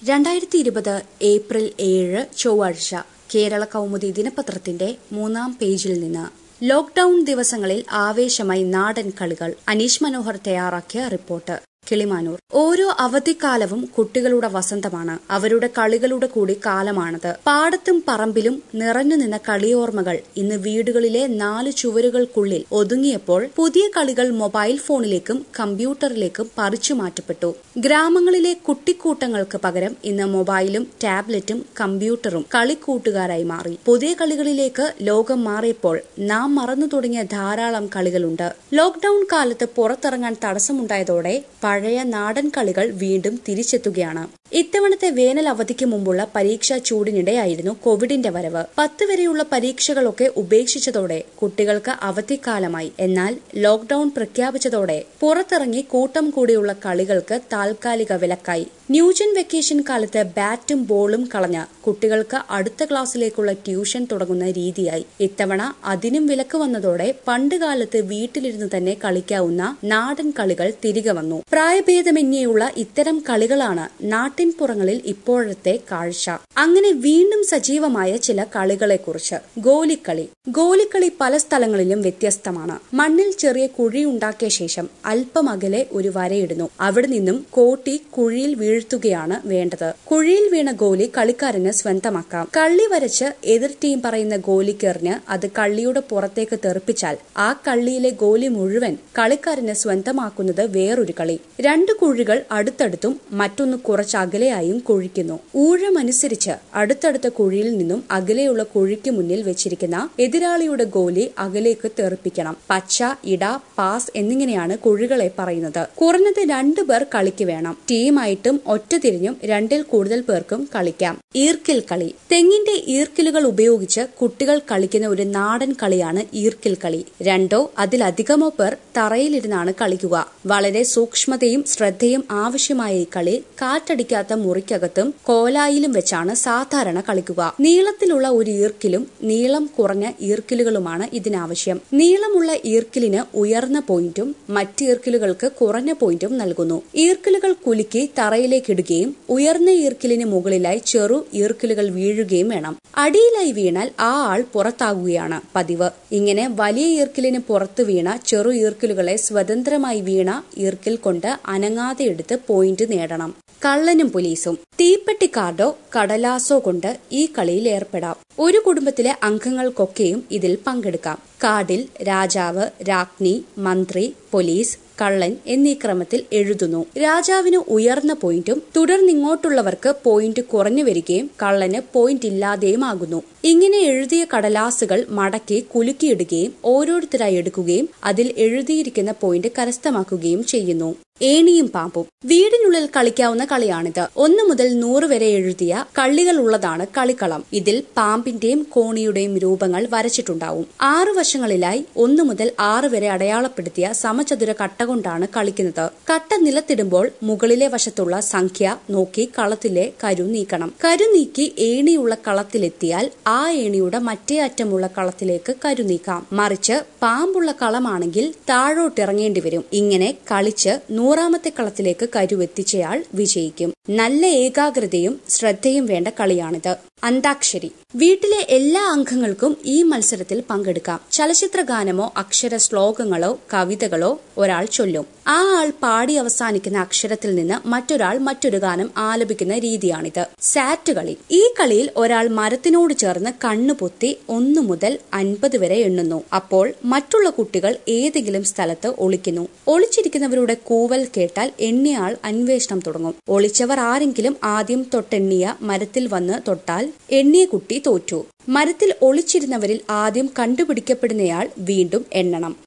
രണ്ടായിരത്തി ഇരുപത് ഏപ്രിൽ ഏഴ് ചൊവ്വാഴ്ച കേരള കൗമുദി ദിനപത്രത്തിന്റെ മൂന്നാം പേജിൽ നിന്ന് ലോക്ഡൌൺ ദിവസങ്ങളിൽ ആവേശമായി നാടൻ കളികൾ അനീഷ് മനോഹർ തയ്യാറാക്കിയ റിപ്പോർട്ട് കിളിമാനൂർ ഓരോ അവധിക്കാലവും കുട്ടികളുടെ വസന്തമാണ് അവരുടെ കളികളുടെ കൂടി കാലമാണത് പാടത്തും പറമ്പിലും നിറഞ്ഞു നിന്ന കളിയോർമ്മകൾ ഇന്ന് വീടുകളിലെ നാല് ചുവരുകൾക്കുള്ളിൽ ഒതുങ്ങിയപ്പോൾ പുതിയ കളികൾ മൊബൈൽ ഫോണിലേക്കും കമ്പ്യൂട്ടറിലേക്കും പറിച്ചു മാറ്റപ്പെട്ടു ഗ്രാമങ്ങളിലെ കുട്ടിക്കൂട്ടങ്ങൾക്ക് പകരം ഇന്ന് മൊബൈലും ടാബ്ലറ്റും കമ്പ്യൂട്ടറും കളിക്കൂട്ടുകാരായി മാറി പുതിയ കളികളിലേക്ക് ലോകം മാറിയപ്പോൾ നാം മറന്നു തുടങ്ങിയ ധാരാളം കളികളുണ്ട് ലോക്ഡൌൺ കാലത്ത് പുറത്തിറങ്ങാൻ തടസ്സമുണ്ടായതോടെ പഴയ നാടൻ കളികൾ വീണ്ടും തിരിച്ചെത്തുകയാണ് ഇത്തവണത്തെ വേനൽ അവധിക്ക് മുമ്പുള്ള പരീക്ഷാ ചൂടിനിടെയായിരുന്നു കോവിഡിന്റെ വരവ് പത്ത് വരെയുള്ള പരീക്ഷകളൊക്കെ ഉപേക്ഷിച്ചതോടെ കുട്ടികൾക്ക് അവധിക്കാലമായി എന്നാൽ ലോക്ഡൌൺ പ്രഖ്യാപിച്ചതോടെ പുറത്തിറങ്ങി കൂട്ടം കൂടിയുള്ള കളികൾക്ക് താൽക്കാലിക വിലക്കായി ന്യൂജൻ വെക്കേഷൻ കാലത്ത് ബാറ്റും ബോളും കളഞ്ഞ് കുട്ടികൾക്ക് അടുത്ത ക്ലാസ്സിലേക്കുള്ള ട്യൂഷൻ തുടങ്ങുന്ന രീതിയായി ഇത്തവണ അതിനും വിലക്ക് വന്നതോടെ പണ്ടുകാലത്ത് വീട്ടിലിരുന്ന് തന്നെ കളിക്കാവുന്ന നാടൻ കളികൾ തിരികെ വന്നു പ്രായഭേദമന്യേയുള്ള ഇത്തരം കളികളാണ് നാട്ടിൻപുറങ്ങളിൽ ഇപ്പോഴത്തെ കാഴ്ച അങ്ങനെ വീണ്ടും സജീവമായ ചില കളികളെക്കുറിച്ച് ഗോലിക്കളി ഗോലിക്കളി പല സ്ഥലങ്ങളിലും വ്യത്യസ്തമാണ് മണ്ണിൽ ചെറിയ കുഴി ഉണ്ടാക്കിയ ശേഷം അല്പം അകലെ ഒരു വരയിടുന്നു അവിടെ നിന്നും കോട്ടി കുഴിയിൽ വീഴ്ത്തുകയാണ് വേണ്ടത് കുഴിയിൽ വീണ ഗോലി കളിക്കാരന് സ്വന്തമാക്കാം കള്ളി വരച്ച് എതിർ ടീം പറയുന്ന ഗോലിക്കെറിഞ്ഞ് അത് കള്ളിയുടെ പുറത്തേക്ക് തെറിപ്പിച്ചാൽ ആ കള്ളിയിലെ ഗോലി മുഴുവൻ കളിക്കാരന് സ്വന്തമാക്കുന്നത് വേറൊരു കളി രണ്ട് കുഴികൾ അടുത്തടുത്തും മറ്റൊന്ന് കുറച്ച് അകലെയായും കുഴിക്കുന്നു ഊഴമനുസരിച്ച് അടുത്തടുത്ത കുഴിയിൽ നിന്നും അകലെയുള്ള കുഴിക്ക് മുന്നിൽ വെച്ചിരിക്കുന്ന എതിരാളിയുടെ ഗോലി അകലേക്ക് തെറിപ്പിക്കണം പച്ച ഇട പാസ് എന്നിങ്ങനെയാണ് കുഴികളെ പറയുന്നത് കുറഞ്ഞത് രണ്ടു പേർ കളിക്ക് വേണം ടീമായിട്ടും ഒറ്റതിരിഞ്ഞും രണ്ടിൽ കൂടുതൽ പേർക്കും കളിക്കാം ഈർക്കിൽ കളി തെങ്ങിന്റെ ഈർക്കിലുകൾ ഉപയോഗിച്ച് കുട്ടികൾ കളിക്കുന്ന ഒരു നാടൻ കളിയാണ് ഈർക്കിൽ കളി രണ്ടോ അതിലധികമോ പേർ തറയിലിരുന്നാണ് കളിക്കുക വളരെ സൂക്ഷ്മതയും ശ്രദ്ധയും ആവശ്യമായ ഈ കളി കാറ്റടിക്കാത്ത മുറിക്കകത്തും കോലായിലും വെച്ചാണ് സാധാരണ കളിക്കുക നീളത്തിലുള്ള ഒരു ഈർക്കിലും നീളം കുറഞ്ഞ ഈർക്കിലുകളുമാണ് ഇതിനാവശ്യം നീളമുള്ള ഈർക്കിലിന് ഉയർന്ന പോയിന്റും മറ്റ് ഈർക്കിലുകൾക്ക് കുറഞ്ഞ പോയിന്റും നൽകുന്നു ഈർക്കിലുകൾ കുലുക്കി തറയിലേക്കിടുകയും ഉയർന്ന ഈർക്കിലിന് മുകളിലായി ചെറു ഈർക്കിലുകൾ വീഴുകയും വേണം അടിയിലായി വീണാൽ ആ ആൾ പുറത്താകുകയാണ് പതിവ് ഇങ്ങനെ വലിയ ഈർക്കിലിന് പുറത്തു വീണ ചെറു ഈർക്കിലുകളെ സ്വതന്ത്രമായി വീണ ഈർക്കിൽ കൊണ്ട് അനങ്ങാതെ എടുത്ത് പോയിന്റ് നേടണം കള്ളനും പോലീസും തീപ്പെട്ടി കാർഡോ കടലാസോ കൊണ്ട് ഈ കളിയിൽ ഏർപ്പെടാം ഒരു കുടുംബത്തിലെ അംഗങ്ങൾക്കൊക്കെയും ഇതിൽ പങ്കെടുക്കാം കാർഡിൽ രാജാവ് രാജ്ഞി മന്ത്രി പോലീസ് കള്ളൻ എന്നീ ക്രമത്തിൽ എഴുതുന്നു രാജാവിന് ഉയർന്ന പോയിന്റും തുടർന്നിങ്ങോട്ടുള്ളവർക്ക് പോയിന്റ് കുറഞ്ഞു വരികയും കള്ളന് പോയിന്റ് ഇല്ലാതെയും ആകുന്നു ഇങ്ങനെ എഴുതിയ കടലാസുകൾ മടക്കി കുലുക്കിയിടുകയും ഓരോരുത്തരായി എടുക്കുകയും അതിൽ എഴുതിയിരിക്കുന്ന പോയിന്റ് കരസ്ഥമാക്കുകയും ചെയ്യുന്നു ഏണിയും പാമ്പും വീടിനുള്ളിൽ കളിക്കാവുന്ന കളിയാണിത് ഒന്ന് മുതൽ നൂറ് വരെ എഴുതിയ കള്ളികൾ ഉള്ളതാണ് കളിക്കളം ഇതിൽ പാമ്പിന്റെയും കോണിയുടെയും രൂപങ്ങൾ വരച്ചിട്ടുണ്ടാവും ആറു വശങ്ങളിലായി ഒന്ന് മുതൽ ആറ് വരെ അടയാളപ്പെടുത്തിയ സമചതുര കട്ട കൊണ്ടാണ് കളിക്കുന്നത് കട്ട നിലത്തിടുമ്പോൾ മുകളിലെ വശത്തുള്ള സംഖ്യ നോക്കി കളത്തിലെ കരു നീക്കണം കരു നീക്കി ഏണിയുള്ള കളത്തിലെത്തിയാൽ ആ ഏണിയുടെ മറ്റേ അറ്റമുള്ള കളത്തിലേക്ക് കരു നീക്കാം മറിച്ച് പാമ്പുള്ള കളമാണെങ്കിൽ താഴോട്ടിറങ്ങേണ്ടി വരും ഇങ്ങനെ കളിച്ച് നൂറാമത്തെ കളത്തിലേക്ക് കരുവെത്തിച്ചയാൾ വിജയിക്കും നല്ല ഏകാഗ്രതയും ശ്രദ്ധയും വേണ്ട കളിയാണിത് അന്താക്ഷരി വീട്ടിലെ എല്ലാ അംഗങ്ങൾക്കും ഈ മത്സരത്തിൽ പങ്കെടുക്കാം ചലച്ചിത്ര ഗാനമോ അക്ഷര ശ്ലോകങ്ങളോ കവിതകളോ ഒരാൾ ചൊല്ലും ആ ആൾ പാടി അവസാനിക്കുന്ന അക്ഷരത്തിൽ നിന്ന് മറ്റൊരാൾ മറ്റൊരു ഗാനം ആലപിക്കുന്ന രീതിയാണിത് സാറ്റ് കളി ഈ കളിയിൽ ഒരാൾ മരത്തിനോട് ചേർന്ന് കണ്ണു പൊത്തി ഒന്നു മുതൽ അൻപത് വരെ എണ്ണുന്നു അപ്പോൾ മറ്റുള്ള കുട്ടികൾ ഏതെങ്കിലും സ്ഥലത്ത് ഒളിക്കുന്നു ഒളിച്ചിരിക്കുന്നവരുടെ കൂവൽ കേട്ടാൽ എണ്ണിയാൾ അന്വേഷണം തുടങ്ങും ഒളിച്ചവർ ആരെങ്കിലും ആദ്യം തൊട്ടെണ്ണിയ മരത്തിൽ വന്ന് തൊട്ടാൽ എണ്ണിയ കുട്ടി തോറ്റു മരത്തിൽ ഒളിച്ചിരുന്നവരിൽ ആദ്യം കണ്ടുപിടിക്കപ്പെടുന്നയാൾ വീണ്ടും എണ്ണണം